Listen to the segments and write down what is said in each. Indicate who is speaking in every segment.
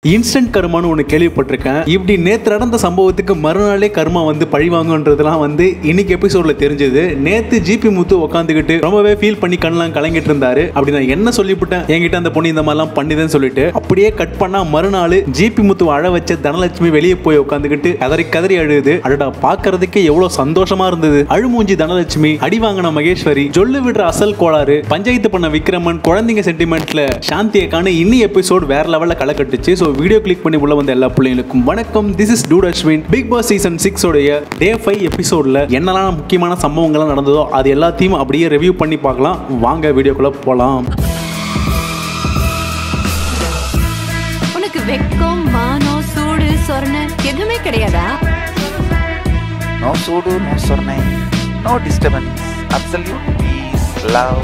Speaker 1: Instant கர்மான்னு ஒன்று கேள்விப்பட்டிருக்கேன் இப்படி நேற்று நடந்த சம்பவத்துக்கு மறுநாளே கர்மா வந்து பழிவாங்கன்றதுலாம் வந்து இன்னைக்கு எபிசோட்ல தெரிஞ்சது நேத்து ஜிபி முத்து உட்காந்துக்கிட்டு ரொம்பவே ஃபீல் பண்ணி கண்ணெல்லாம் கலங்கிட்டு இருந்தாரு அப்படி நான் என்ன சொல்லிவிட்டேன் என்கிட்ட அந்த பொண்ணு இந்த மாதிரிலாம் பண்ணுதுன்னு சொல்லிட்டு அப்படியே கட் பண்ணா மறுநாள் ஜிபி முத்து அழ வச்ச தனலட்சுமி வெளியே போய் உட்காந்துக்கிட்டு கதறி கதறி அழுது அடடா பார்க்கறதுக்கே எவ்வளவு சந்தோஷமா இருந்தது அழுமூஞ்சி தனலட்சுமி அடி வாங்கின மகேஸ்வரி ஜொல்லு விடுற அசல் கோளாறு பஞ்சாயத்து பண்ண விக்ரமன் குழந்தைங்க சென்டிமெண்ட்ல சாந்தி அக்கான இன்னி எபிசோட் வேற லெவல்ல களை கட்டுச்சு ஸோ வீடியோ கிளிக் பண்ணி உள்ள வந்த எல்லா பிள்ளைங்களுக்கும் வணக்கம் this is dude Ashwin Big Boss season six உடைய டே ஃபைவ் எபிசோட்ல என்னெல்லாம் முக்கியமான சம்பவங்கள்லாம் நடந்ததோ அது எல்லாத்தையும் அப்படியே ரிவ்யூ பண்ணி பார்க்கலாம் வாங்க வீடியோக்குள்ள போலாம்
Speaker 2: உனக்கு வெக்கம் மானம் சூடு சொரணை எதுவுமே கிடையாதா
Speaker 3: No sudo, no surname, no disturbance, absolute peace, love.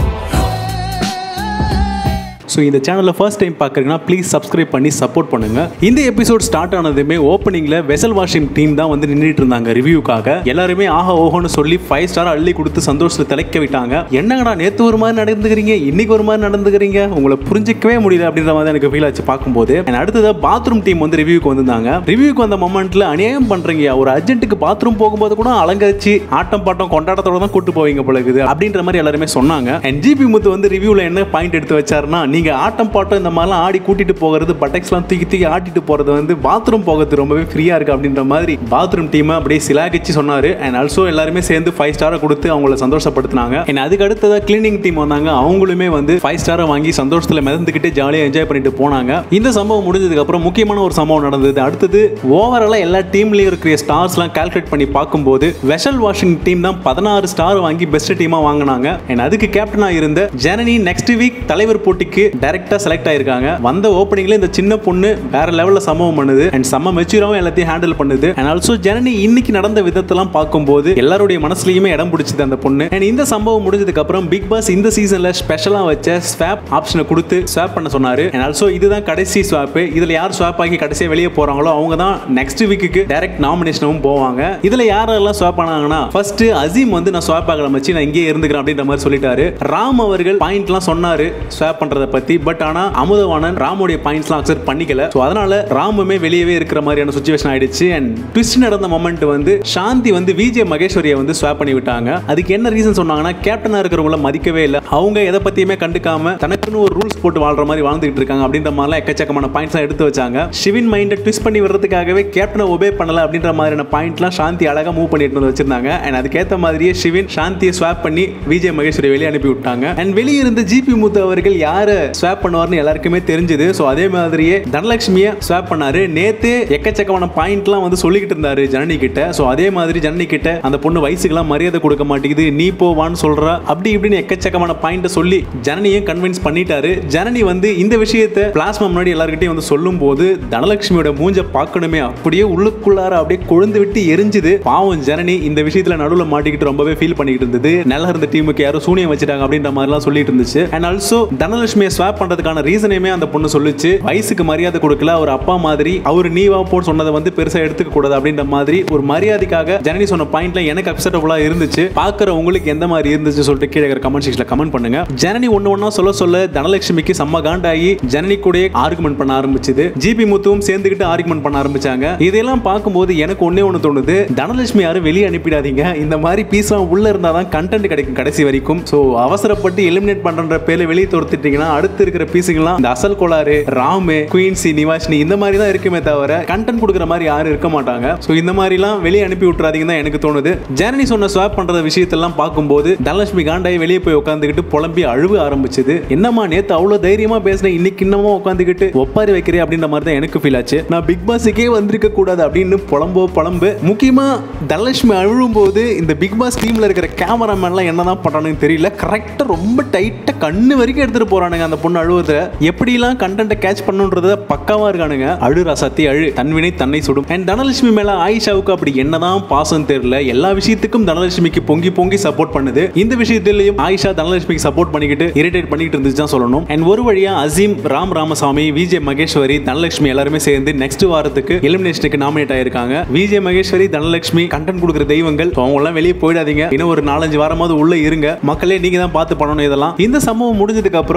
Speaker 1: So இந்த சேனலில் ஃபர்ஸ்ட் டைம் பார்க்குறீங்கன்னா ப்ளீஸ் சப்ஸ்கிரைப் பண்ணி சப்போர்ட் பண்ணுங்க இந்த எபிசோட் ஸ்டார்ட் ஆனதுமே ஓப்பனிங்கில் வெசல் வாஷிங் டீம் தான் வந்து நின்றுட்டு இருந்தாங்க ரிவ்யூக்காக எல்லாருமே ஆஹா ஓஹோன்னு சொல்லி ஃபைவ் ஸ்டார் அள்ளி கொடுத்து சந்தோஷத்தை திளைக்க விட்டாங்க என்னங்கடா நேற்று ஒரு மாதிரி நடந்துக்கிறீங்க இன்னைக்கு ஒரு மாதிரி நடந்துக்கிறீங்க உங்களை புரிஞ்சிக்கவே முடியல அப்படின்ற மாதிரி எனக்கு ஃபீல் ஆச்சு பார்க்கும்போது And அடுத்தது பாத்ரூம் டீம் வந்து ரிவ்யூக்கு வந்திருந்தாங்க ரிவ்யூக்கு வந்த மொமெண்ட்ல அநியாயம் பண்றீங்க ஒரு அர்ஜென்ட்டுக்கு பாத்ரூம் போகும்போது கூட அலங்கரிச்சு ஆட்டம் பாட்டம் கொண்டாட்டத்தோட தான் கூட்டு போவீங்க போல இருக்குது அப்படின்ற மாதிரி எல்லாருமே சொன்னாங்க அண்ட் ஜிபி முத்து வந்து ரிவ்யூல என்ன பாயிண்ட் எடுத்து வச்சாருன்னா நீங்க ஆட்டம் பாட்டம் இந்த மாதிரிலாம் ஆடி கூட்டிட்டு போகிறது பட்டக்ஸ்லாம் தூக்கி தூக்கி ஆட்டிட்டு போறது வந்து பாத்ரூம் போகிறது ரொம்பவே ஃப்ரீயா இருக்கு அப்படின்ற மாதிரி பாத்ரூம் டீமை அப்படியே சிலாகிச்சு சொன்னாரு அண்ட் ஆல்சோ எல்லாருமே சேர்ந்து ஃபைவ் ஸ்டாரை கொடுத்து அவங்கள சந்தோஷப்படுத்தினாங்க அண்ட் அதுக்கு அடுத்ததா கிளீனிங் டீம் வந்தாங்க அவங்களுமே வந்து ஃபைவ் ஸ்டாரை வாங்கி சந்தோஷத்துல மிதந்துக்கிட்டு ஜாலியாக என்ஜாய் பண்ணிட்டு போனாங்க இந்த சம்பவம் முடிஞ்சதுக்கு அப்புறம் முக்கியமான ஒரு சம்பவம் நடந்தது அடுத்தது ஓவராலா எல்லா டீம்லயும் இருக்கிற ஸ்டார்ஸ்லாம் கால்குலேட் பண்ணி பார்க்கும்போது வெஷல் வாஷிங் டீம் தான் பதினாறு ஸ்டார் வாங்கி பெஸ்ட் டீமா வாங்கினாங்க அண்ட் அதுக்கு கேப்டனா இருந்த ஜனனி நெக்ஸ்ட் வீக் தலைவர் போட்டிக்கு டைரக்டா செலக்ட் ஆயிருக்காங்க வந்த ஓப்பனிங்ல இந்த சின்ன பொண்ணு வேற லெவல்ல சம்பவம் பண்ணுது அண்ட் செம்ம மெச்சூராவும் எல்லாத்தையும் ஹேண்டில் பண்ணுது அண்ட் ஆல்சோ ஜனனி இன்னைக்கு நடந்த விதத்தெல்லாம் பார்க்கும்போது எல்லாருடைய மனசுலயுமே இடம் பிடிச்சது அந்த பொண்ணு அண்ட் இந்த சம்பவம் முடிஞ்சதுக்கு அப்புறம் பிக் பாஸ் இந்த சீசன்ல ஸ்பெஷலா வச்ச ஸ்வாப் ஆப்ஷனை கொடுத்து ஸ்வாப் பண்ண சொன்னாரு அண்ட் ஆல்சோ இதுதான் கடைசி ஸ்வாப் இதுல யார் ஸ்வாப் ஆகி கடைசியா வெளியே போறாங்களோ அவங்க தான் நெக்ஸ்ட் வீக்குக்கு டைரக்ட் நாமினேஷனும் போவாங்க இதுல யாரெல்லாம் ஸ்வாப் பண்ணாங்கன்னா ஃபர்ஸ்ட் அசீம் வந்து நான் ஸ்வாப் ஆகல மச்சி நான் இங்கேயே இருந்துக்கிறேன் அப்படின்ற மாதிரி சொல்லிட்டாரு ராம் அவர்கள் பாயிண்ட்லாம் சொன்னாரு ஸ்வாப் பண்றத பத்தி பட் ஆனா அமுதவாணன் ராமுடைய பாயிண்ட்ஸ்லாம் அக்செப்ட் பண்ணிக்கல ஸோ அதனால ராமுமே வெளியவே இருக்கிற மாதிரியான சுச்சுவேஷன் ஆயிடுச்சு அண்ட் ட்விஸ்ட் நடந்த மொமெண்ட் வந்து சாந்தி வந்து விஜய் மகேஸ்வரியை வந்து ஸ்வாப் பண்ணி விட்டாங்க அதுக்கு என்ன ரீசன் சொன்னாங்கன்னா கேப்டனா இருக்கிறவங்கள மதிக்கவே இல்லை அவங்க எதை பத்தியுமே கண்டுக்காம தனக்குன்னு ஒரு ரூல்ஸ் போட்டு வாழ்ற மாதிரி வாழ்ந்துகிட்டு இருக்காங்க அப்படின்ற மாதிரிலாம் எக்கச்சக்கமான பாயிண்ட்ஸ் எடுத்து வச்சாங்க சிவின் மைண்டை ட்விஸ்ட் பண்ணி வர்றதுக்காகவே கேப்டனை ஒபே பண்ணல அப்படின்ற மாதிரியான பாயிண்ட்லாம் சாந்தி அழகா மூவ் பண்ணிட்டு வந்து வச்சிருந்தாங்க அண்ட் அதுக்கேற்ற மாதிரியே சிவின் சாந்தியை ஸ்வாப் பண்ணி விஜய் மகேஸ்வரி வெளியே அனுப்பி விட்டாங்க அண்ட் வெளியே இருந்த ஜிபி முத்து அவர்கள் யாரை ஸ்வாப் பண்ணுவார்னு எல்லாருக்குமே தெரிஞ்சது ஸோ அதே மாதிரியே தனலட்சுமியை ஸ்வாப் பண்ணாரு நேத்து எக்கச்சக்கமான பாயிண்ட்லாம் வந்து சொல்லிக்கிட்டு இருந்தாரு ஜனனி கிட்ட ஸோ அதே மாதிரி ஜனனி கிட்ட அந்த பொண்ணு வயசுக்கெல்லாம் மரியாதை கொடுக்க மாட்டேங்குது நீ போவான்னு சொல்றா அப்படி இப்படின்னு எக்கச்சக்கமான பாயிண்ட்டை சொல்லி ஜனனியும் கன்வின்ஸ் பண்ணிட்டாரு ஜனனி வந்து இந்த விஷயத்தை பிளாஸ்மா முன்னாடி எல்லாருக்கிட்டையும் வந்து சொல்லும் போது தனலட்சுமியோட மூஞ்ச பார்க்கணுமே அப்படியே உள்ளுக்குள்ளார அப்படியே கொழுந்து விட்டு எரிஞ்சுது பாவம் ஜனனி இந்த விஷயத்துல நடுவில் மாட்டிக்கிட்டு ரொம்பவே ஃபீல் பண்ணிக்கிட்டு இருந்தது நல்லா இருந்த டீமுக்கு யாரும் சூனியம் வச்சுட்டாங்க அப்படின்ற மாதிரிலாம் சொல்லிட்டு இருந்துச்சு அண்ட் ஆல்சோ தனலட்சுமியை ஸ்வாப் பண்றதுக்கான ரீசனையுமே அந்த பொண்ணு சொல்லுச்சு வயசுக்கு மரியாதை கொடுக்கல ஒரு அப்பா மாதிரி அவர் நீவா போன்னு சொன்னதை வந்து பெருசா எடுத்துக்க கூடாது அப்படின்ற மாதிரி ஒரு மரியாதைக்காக ஜனனி சொன்ன பாயிண்ட்ல எனக்கு அப்செட்டபுளா இருந்துச்சு பாக்குற உங்களுக்கு எந்த மாதிரி இருந்துச்சு சொல்லிட்டு கீழே கமெண்ட் செக்ஷன்ல கமெண்ட் பண்ணுங்க ஜனனி ஒண்ணு ஒண்ணா சொல்ல சொல்ல தனலட்சுமிக்கு செம்ம காண்டாகி ஜனனி கூட ஆர்குமெண்ட் பண்ண ஆரம்பிச்சது ஜிபி முத்துவும் சேர்ந்துக்கிட்டு ஆர்குமெண்ட் பண்ண ஆரம்பிச்சாங்க இதெல்லாம் பார்க்கும்போது எனக்கு ஒண்ணே ஒன்று தோணுது தனலட்சுமி யாரும் வெளியே அனுப்பிடாதீங்க இந்த மாதிரி பீஸ்லாம் உள்ள இருந்தாதான் கண்டென்ட் கிடைக்கும் கடைசி வரைக்கும் ஸோ அவசரப்பட்டு எலிமினேட் பண்ற பேர்ல வெளியே துரத்திட்டீங்கன்னா அடுத்து இருக்கிற பீஸுங்கெல்லாம் இந்த அசல் கோளாறு ராமு குயின்சி நிவாஷினி இந்த மாதிரி தான் இருக்குமே தவிர கண்டென்ட் கொடுக்குற மாதிரி யாரும் இருக்க மாட்டாங்க ஸோ இந்த மாதிரிலாம் வெளியே அனுப்பி விட்டுறாதீங்க தான் எனக்கு தோணுது ஜனனி சொன்ன ஸ்வாப் பண்ற விஷயத்தெல்லாம் பார்க்கும்போது தனலட்சுமி காண்டாய் வெளியே போய் உட்காந்துக்கிட்டு புலம்பி அழுவ ஆரம்பிச்சது என்னம்மா நேத்து அவ்வளவு தைரியமா பேசினேன் இன்னைக்கு இன்னமும் உட்காந்துக்கிட்டு ஒப்பாரி வைக்கிறேன் அப்படின்ற மாதிரி தான் எனக்கு ஃபீல் ஆச்சு நான் பிக் பாஸுக்கே வந்திருக்க கூடாது அப்படின்னு புலம்போ புலம்பு முக்கியமா தனலட்சுமி அழுவும் போது இந்த பிக் பாஸ் டீம்ல இருக்கிற கேமராமேன்லாம் என்னதான் பண்றானுன்னு தெரியல கரெக்டா ரொம்ப டைட்டா கண்ணு வரைக்கும் எடுத்துட்டு போறானுங்க அந்த பொண்ணு அழுவத எப்படிலாம் கண்டென்ட்டை கேட்ச் பண்ணுன்றத பக்காவா இருக்கானுங்க அழுறா சத்தி அழு தன்வினை தன்னை சுடும் அண்ட் தனலட்சுமி மேல ஆயிஷாவுக்கு அப்படி என்னதான் பாசம் தெரியல எல்லா விஷயத்துக்கும் தனலட்சுமிக்கு பொங்கி பொங்கி சப்போர்ட் பண்ணுது இந்த விஷயத்திலையும் ஆயிஷா தனலட்சுமிக்கு சப்போர்ட் பண்ணிக்கிட்டு இரிட்டேட் பண்ணிக்கிட்டு இருந்துச்சு தான் சொல்லணும் அண்ட் ஒரு வழியா அசீம் ராம் ராமசாமி விஜய் மகேஸ்வரி தனலட்சுமி எல்லாருமே சேர்ந்து நெக்ஸ்ட் வாரத்துக்கு எலிமினேஷனுக்கு நாமினேட் ஆயிருக்காங்க விஜய் மகேஸ்வரி தனலட்சுமி கண்டென்ட் கொடுக்குற தெய்வங்கள் So அவங்க எல்லாம் வெளியே போயிடாதீங்க இன்னும் ஒரு நாலஞ்சு வாரமாவது உள்ள இருங்க மக்களே நீங்க தான் பார்த்து பண்ணணும் இதெல்லாம் இந்த சம்பவம் முடிஞ்சதுக்கு அப்புறம் ஆயிஷா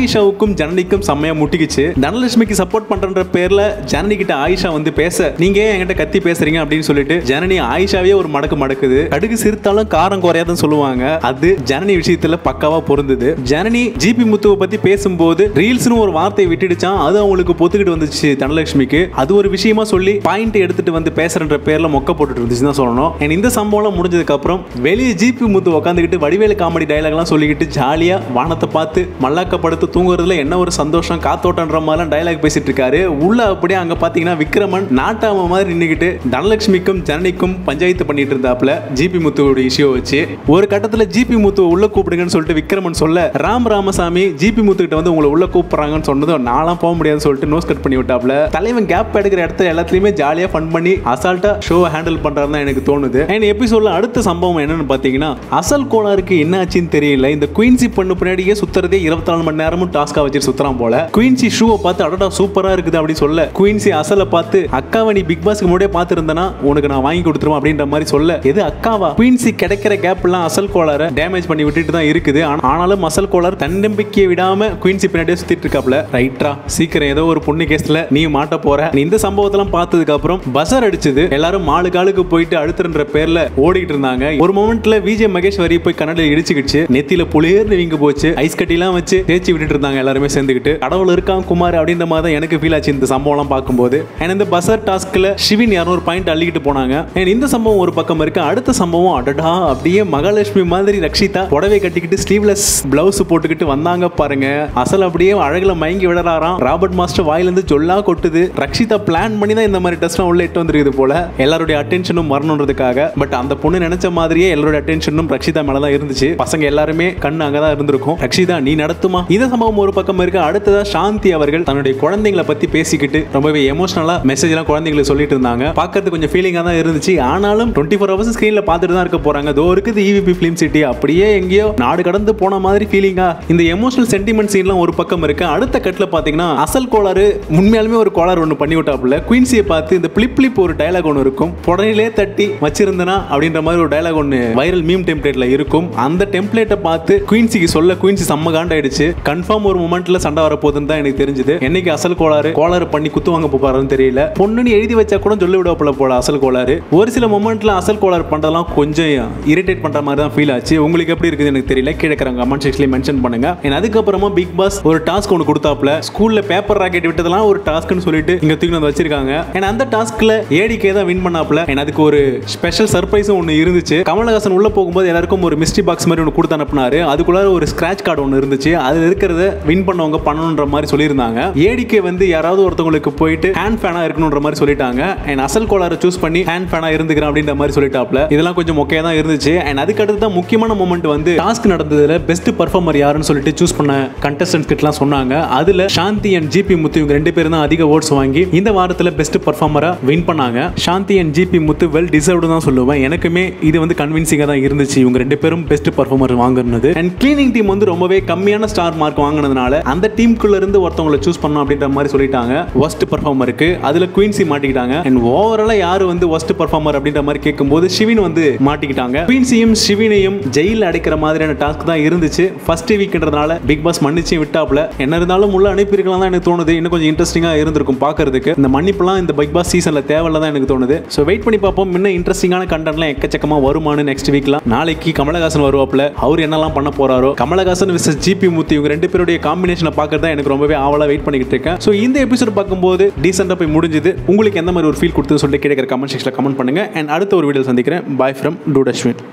Speaker 1: ஆயிஷாவுக்கும் ஜனனிக்கும் செம்மையா முட்டிக்கிச்சு தனலட்சுமிக்கு சப்போர்ட் பண்றன்ற பேர்ல ஜனனி கிட்ட ஆயிஷா வந்து பேச நீங்க ஏன் என்கிட்ட கத்தி பேசுறீங்க அப்படின்னு சொல்லிட்டு ஜனனி ஆயிஷாவே ஒரு மடக்கு மடக்குது கடுகு சிரித்தாலும் காரம் குறையாதுன்னு சொல்லுவாங்க அது ஜனனி விஷயத்துல பக்காவா பொருந்தது ஜனனி ஜிபி முத்துவை பத்தி பேசும்போது ரீல்ஸ்னு ஒரு வார்த்தையை விட்டுடுச்சான் அது அவங்களுக்கு பொத்துக்கிட்டு வந்துச்சு தனலட்சுமிக்கு அது ஒரு விஷயமா சொல்லி பாயிண்ட் எடுத்துட்டு வந்து பேசுறன்ற பேர்ல மொக்க போட்டுட்டு இருந்துச்சு தான் சொல்லணும் And இந்த சம்பவம் முடிஞ்சதுக்கு அப்புறம் வெளியே ஜிபி முத்து உட்காந்துக்கிட்டு வடிவேலு காமெடி டைலாக்லாம் சொல்லிக்கிட்டு ஜாலியா வானத்தை பார்த்து மல்லாக்க படுத்து தூங்குறதுல என்ன ஒரு சந்தோஷம் காத்தோட்டன்ற மாதிரிலாம் டைலாக் பேசிட்டு இருக்காரு உள்ள அப்படியே அங்க பாத்தீங்கன்னா விக்ரமன் நாட்டாம மாதிரி நின்னுக்கிட்டு தனலட்சுமிக்கும் ஜனனிக்கும் பஞ்சாயத்து பண்ணிட்டு இருந்தாப்ல ஜிபி முத்துவோட இஷ்யூ வச்சு ஒரு கட்டத்துல ஜிபி முத்துவை உள்ள கூப்பிடுங்கன்னு சொல்லிட்டு விக்ரமன் சொல்ல ராம் ராமசாமி ஜிபி முத்து கிட்ட வந்து உங்களை உள்ள கூப்பிடுறாங்கன்னு சொன்னதும் நான்லாம் போக முடியாதுன்னு சொல்லிட்டு நோஸ் கட் பண்ணி விட்டாப்ல தலைவன் கேப் எடுக்கிற இடத்துல எல்லாத்துலயுமே ஜாலியா ஃபன் பண்ணி அசால்ட்டா ஷோ ஹேண்டில் பண்றாரு தான் எனக்கு தோணுது அண்ட் எபிசோட்ல அடுத்த சம்பவம் என்னன்னு பாத்தீங்கன்னா அசல் கோளாருக்கு என்ன ஆச்சுன்னு தெரியல இந்த குயின்சி பண்ணு பின்னாடியே சுத்துறதே இருபத்தி நாலு மணி நேரமும் டாஸ்கா வச்சு சுத்துறான் போல குயின்சி ஷூவை பார்த்து அடடா சூப்பரா இருக்குது அப்படி சொல்ல குயின்சி அசலை பார்த்து அக்காவை நீ பிக் பாஸ்க்கு முன்னாடியே பார்த்துருந்தனா உனக்கு நான் வாங்கி கொடுத்துருவேன் அப்படின்ற மாதிரி சொல்ல எது அக்காவா குயின்சி கிடைக்கிற கேப் எல்லாம் அசல் கோளார டேமேஜ் பண்ணி விட்டுட்டு தான் இருக்குது ஆனா- ஆனாலும் அசல் கோளார் தன்னம்பிக்கையை விடாம குயின்சி பின்னாடியே சுத்திட்டு இருக்காப்ல ரைட்ரா சீக்கிரம் ஏதோ ஒரு பொண்ணு கேஸ்ல நீ மாட்ட போற நீ இந்த சம்பவத்தெல்லாம் பார்த்ததுக்கு அப்புறம் பசர் அடிச்சது எல்லாரும் மாலு காலுக்கு போயிட்டு அழுத்துறன்ற பேர்ல ஓடிட்டு இருந்தாங்க ஒரு மொமெண்ட்ல விஜய் மகேஸ்வரி போய் கண்ணாடியில் இடிச்சுக்கிச்சு நெத்தியில புளியர்னு வீங்க போச்சு ஐஸ் கட்டிலாம் வச்சு தேய்ச்சி விட்டுட்டு இருந்தாங்க எல்லாருமே சேர்ந்துக்கிட்டு கடவுள் இருக்கான் குமார் அப்படின்ற மாதிரி தான் எனக்கு ஃபீல் ஆச்சு இந்த சம்பவம்லாம் பார்க்கும்போது அண்ட் இந்த பசர் டாஸ்க்ல சிவின் இரநூறு பாயிண்ட் அள்ளிக்கிட்டு போனாங்க அண்ட் இந்த சம்பவம் ஒரு பக்கம் இருக்கு அடுத்த சம்பவம் அடடா அப்படியே மகாலட்சுமி மாதிரி ரக்ஷிதா புடவை கட்டிக்கிட்டு ஸ்லீவ்லெஸ் பிளவுஸ் போட்டுக்கிட்டு வந்தாங்க பாருங்க அசல் அப்படியே அழகுல மயங்கி விடறாராம் ராபர்ட் மாஸ்டர் வாயிலிருந்து சொல்லா கொட்டுது ரக்ஷிதா பிளான் பண்ணி தான் இந்த மாதிரி டெஸ்ட்லாம் உள்ள இட்டு வந்திருக்குது போல எல்லாருடைய அட்டென்ஷனும் வரணுன்றதுக்காக பட் அந்த பொண்ணு நினைச்ச மாதிரியே எல்லாருடைய அட்டென்ஷனும் ரக்ஷிதா மேல தான் இருந்துச்சு பசங்க எல்லாருமே கண்ணு அங்கதான் இருந்திருக்கும் ரக்ஷிதா நீ நடத்துமா இந்த சம்பவம் ஒரு பக்கம் இருக்கு அடுத்ததா சாந்தி அவர்கள் தன்னுடைய குழந்தைங்களை பத்தி பேசிக்கிட்டு ரொம்பவே எமோஷனலா மெசேஜ் எல்லாம் குழந்தைங்களுக்கு சொல்லிட்டு இருந்தாங்க பார்க்கறது கொஞ்சம் ஃபீலிங்கா தான் இருந்துச்சு ஆனாலும் டுவெண்ட்டி ஃபோர் ஹவர்ஸ் ஸ்க்ரீன்ல பார்த்துட்டு தான் இருக்க போறாங்க தோ இருக்குது இவிபி ஃபிலிம் சிட்டி அப்படியே எங்கேயோ நாடு கடந்து போன மாதிரி ஃபீலிங்கா இந்த எமோஷனல் சென்டிமெண்ட் சீன்லாம் ஒரு பக்கம் இருக்கு அடுத்த கட்டில் பாத்தீங்கன்னா அசல் கோளாறு உண்மையாலுமே ஒரு கோளாறு ஒன்று பண்ணி விட்டாப்புல குயின்சியை பார்த்து இந்த பிளிப் பிளிப் ஒரு டயலாக் ஒன்று இருக்கும் புடனிலே தட்டி வச்சிருந்தனா அப்படின்ற மாதிரி ஒரு டயலாக் ஒன்று வைரல் மீம் டெம்ப்ளேட்ல இருக்கும் அந்த டெம்ப்ளேட்டை பார்த்து குயின்சிக்கு சொல்ல குயின்சி செம்ம காண்டாயிடுச்சு கன்ஃபார்ம் ஒரு மொமெண்ட்ல சண்டை வரப்போகுதுன்னு தான் எனக்கு தெரிஞ்சது என்னைக்கு அசல் கோளாறு கோளாறு பண்ணி குத்து வாங்க போறாருன்னு தெரியல பொண்ணுன்னு எழுதி வச்சா கூட சொல்லி விடப்பல போல அசல் கோளாறு ஒரு சில மொமெண்ட்ல அசல் கோளாறு பண்றதெல்லாம் கொஞ்சம் இரிட்டேட் பண்ற மாதிரி தான் ஃபீல் ஆச்சு உங்களுக்கு எப்படி இருக்குது எனக்கு தெரியல கீழே இருக்கிற கமெண்ட் செக்ஷன்ல மென்ஷன் பண்ணுங்க And அதுக்கப்புறமா பிக் பாஸ் ஒரு டாஸ்க் ஒன்று கொடுத்தாப்ல ஸ்கூல்ல பேப்பர் ராக்கெட் விட்டதெல்லாம் ஒரு டாஸ்க்னு சொல்லிட்டு இங்க தூக்கி வந்து வச்சிருக்காங்க And அந்த டாஸ்க்ல ஏடிகே தான் வின் பண்ணாப்ல And அதுக்கு ஒரு ஸ்பெஷல் சர்ப்ரைஸும் ஒன்று இருந்துச்சு கமலஹாசன் உள்ள போகும்போது எல்லாருக்கும் ஒரு மிஸ்ட்ரி பாக்ஸ் மாதிரி ஒன்று கொடுத்து அனுப்புனாரு அதுக்குள்ள ஒரு ஸ்கிராச் கார்டு ஒன்று இருந்துச்சு அதுல இருக்கிறத வின் பண்ணவங்க பண்ணணுன்ற மாதிரி சொல்லியிருந்தாங்க ஏடிகே வந்து யாராவது ஒருத்தவங்களுக்கு போயிட்டு ஹேண்ட் ஃபேனா இருக்கணுன்ற மாதிரி சொல்லிட்டாங்க அண்ட் அசல் கோளாரை சூஸ் பண்ணி ஹேண்ட் ஃபேனா இருந்துக்கிறேன் அப்படின்ற மாதிரி சொல்லிட்டாப்ல இதெல்லாம் கொஞ்சம் மொக்கையா தான் இருந்துச்சு அண்ட் அதுக்கு அடுத்து தான் முக்கியமான மூமெண்ட் வந்து டாஸ்க் நடந்ததுல பெஸ்ட் பர்ஃபார்மர் யாருன்னு சொல்லிட்டு சூஸ் பண்ண கண்டஸ்டன்ஸ் கிட்டலாம் சொன்னாங்க அதுல சாந்தி அண்ட் ஜிபி முத்து இவங்க ரெண்டு பேரும் தான் அதிக ஓட்ஸ் வாங்கி இந்த வாரத்துல பெஸ்ட் பர்ஃபார்மரா வின் பண்ணாங்க Shanthi and GP Muthu well deserved தான் சொல்லுவேன் எனக்குமே இது வந்து கன்வின்சிங்கா தான் இருந்துச்சு இவங்க ரெண்டு பேரும் பெஸ்ட் பர்ஃபார்மர் வாங்குனது அண்ட் கிளீனிங் டீம் வந்து ரொம்பவே கம்மியான ஸ்டார் மார்க் வாங்கினதுனால அந்த டீமுக்குள்ள இருந்து ஒருத்தவங்களை சூஸ் பண்ணணும் அப்படின்ற மாதிரி சொல்லிட்டாங்க ஒஸ்ட் பர்ஃபார்மருக்கு அதுல குயின்சி மாட்டிக்கிட்டாங்க அண்ட் ஓவராலா யாரு வந்து ஒஸ்ட் பர்ஃபார்மர் அப்படின்ற மாதிரி கேட்கும்போது ஷிவின் வந்து மாட்டிக்கிட்டாங்க குயின்சியும் ஷிவினையும் ஜெயில அடைக்கிற மாதிரியான டாஸ்க் தான் இருந்துச்சு ஃபர்ஸ்ட் வீக்ன்றதுனால பிக் பாஸ் மன்னிச்சு விட்டாப்ல என்ன இருந்தாலும் உள்ள அனுப்பியிருக்கலாம் தான் எனக்கு தோணுது இன்னும் கொஞ்சம் இன்ட்ரெஸ்டிங்கா இருந்திருக்கும் பார்க்கறதுக்கு இந்த மன்னிப்புலாம் இந்த பிக் பாஸ் சீசன்ல தேவையில்ல தான் எனக்கு தோணுது ஸோ வெயிட் பண்ணி பார்ப்போம் இன்னும் இன்ட்ரெஸ்டிங்கான கண்டென்ட்லாம் எக்கச்சக்கமா வருமானு நெக்ஸ்ட் வீக்லாம் நாளைக்கு கமலஹாசன் வருவாப்ல அவர் என்னெல்லாம் பண்ண போறாரோ கமலஹாசன் விசஸ் ஜிபி மூர்த்தி இவங்க ரெண்டு பேருடைய காம்பினேஷனை பார்க்கறது தான் எனக்கு ரொம்பவே ஆவலா வெயிட் பண்ணிக்கிட்டு இருக்கேன் ஸோ இந்த எபிசோட் பார்க்கும்போது டீசெண்டாக போய் முடிஞ்சது உங்களுக்கு எந்த மாதிரி ஒரு ஃபீல் கொடுத்து சொல்லிட்டு கிடைக்கிற கமெண்ட் செக்ஷனில் கமெண்ட் பண்ணுங்க அண்ட் அடுத்த ஒரு வீடியோ சந்திக்கிறேன் பாய் ஃப்ரம் டூட் அஸ்வின்